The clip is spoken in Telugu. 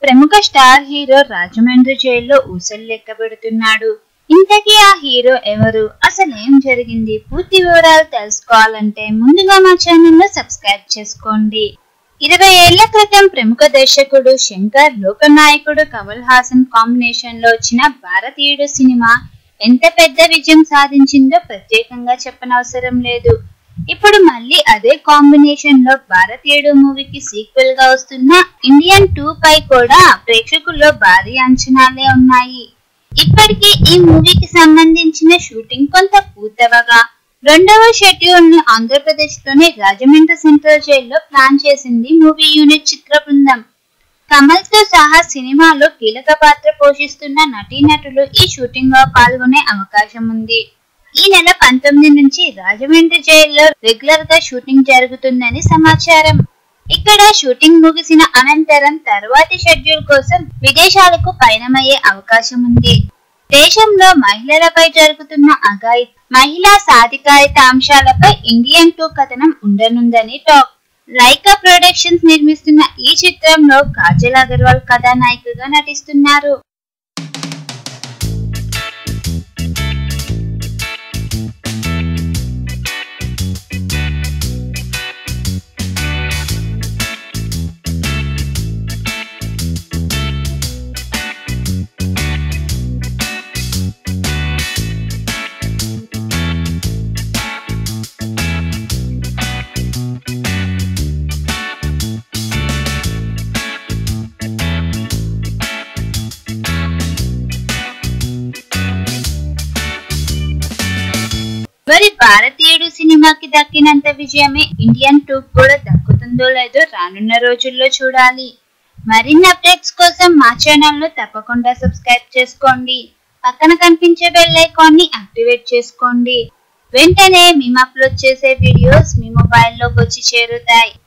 ప్రముఖ స్టార్ హీరో రాజమండ్రి జైల్లో ఊసలు లెక్క పెడుతున్నాడు ఇంతకీ ఆ హీరో ఎవరు అసలు ఏం జరిగింది పూర్తి వివరాలు తెలుసుకోవాలంటే ముందుగా మా ఛానల్ సబ్స్క్రైబ్ చేసుకోండి ఇరవై ఏళ్ల క్రితం ప్రముఖ దర్శకుడు శంకర్ లోకనాయకుడు కమల్ హాసన్ కాంబినేషన్ లో వచ్చిన భారతీయుడు సినిమా ఎంత పెద్ద విజయం సాధించిందో ప్రత్యేకంగా చెప్పనవసరం లేదు ఇప్పుడు మళ్ళీ అదే కాంబినేషన్ లో భారతీయుడు మూవీకి సీక్వెల్ గా వస్తున్న ఇండియన్ టూ పై కూడా ప్రేక్షకుల్లో భారీ అంచనాలే ఉన్నాయి ఇప్పటికీ ఈ మూవీకి సంబంధించిన షూటింగ్ కొంత పూర్తవగా రెండవ షెడ్యూల్ ను ఆంధ్రప్రదేశ్ లోని రాజమండ్రి సెంట్రల్ జైల్లో ప్లాన్ చేసింది మూవీ యూనిట్ చిత్ర బృందం కమల్ తో సహా సినిమాలో కీలక పాత్ర పోషిస్తున్న నటీనటులు ఈ షూటింగ్ లో పాల్గొనే అవకాశం ఉంది ఈ నెల పంతొమ్మిది నుంచి రాజమండ్రి జైల్లో రెగ్యులర్ గా షూటింగ్ జరుగుతుందని సమాచారం ఇక్కడ షూటింగ్ ముగిసిన అనంతరం తర్వాతి షెడ్యూల్ కోసం విదేశాలకు పయనమయ్యే అవకాశం ఉంది దేశంలో మహిళలపై జరుగుతున్న అఘాయి మహిళా సాధికారిత అంశాలపై ఇండియన్ టూ కథనం ఉండనుందని టాక్ లైకా ప్రొడక్షన్స్ నిర్మిస్తున్న ఈ చిత్రంలో కాజల్ అగర్వాల్ కథానాయికగా నటిస్తున్నారు మరి భారతీయుడు సినిమాకి దక్కినంత విజయమే ఇండియన్ టూ కూడా దక్కుతుందో లేదో రానున్న రోజుల్లో చూడాలి మరిన్ని అప్డేట్స్ కోసం మా ఛానల్ ను తప్పకుండా సబ్స్క్రైబ్ చేసుకోండి పక్కన కనిపించే బెల్ ఐకాన్ ని యాక్టివేట్ చేసుకోండి వెంటనే మేము అప్లోడ్ చేసే వీడియోస్ మీ మొబైల్లోకి వచ్చి చేరుతాయి